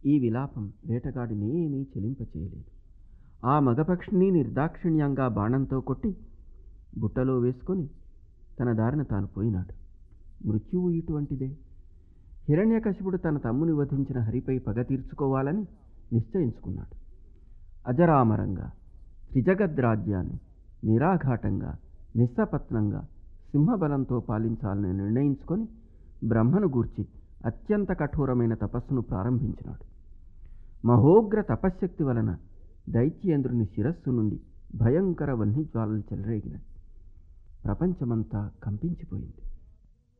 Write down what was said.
ఈ విలాపం వేటగాడినేమీ చెలింపచేయలేదు ఆ మగపక్షిని నిర్దాక్షిణ్యంగా బాణంతో కొట్టి బుట్టలో వేసుకొని తన దారిన తాను పోయినాడు మృత్యువు ఇటువంటిదే హిరణ్యకశిపుడు తన తమ్ముని వధించిన హరిపై పగ తీర్చుకోవాలని నిశ్చయించుకున్నాడు అజరామరంగా త్రిజగద్రాజ్యాన్ని నిరాఘాటంగా నిస్సపత్నంగా సింహబలంతో పాలించాలని నిర్ణయించుకొని బ్రహ్మను గూర్చి అత్యంత కఠోరమైన తపస్సును ప్రారంభించినాడు మహోగ్ర తపశ్శక్తి వలన దైత్యేంద్రుని శిరస్సు నుండి భయంకర వన్నిజ్వాలలు చెలరేగినాయి ప్రపంచమంతా కంపించిపోయింది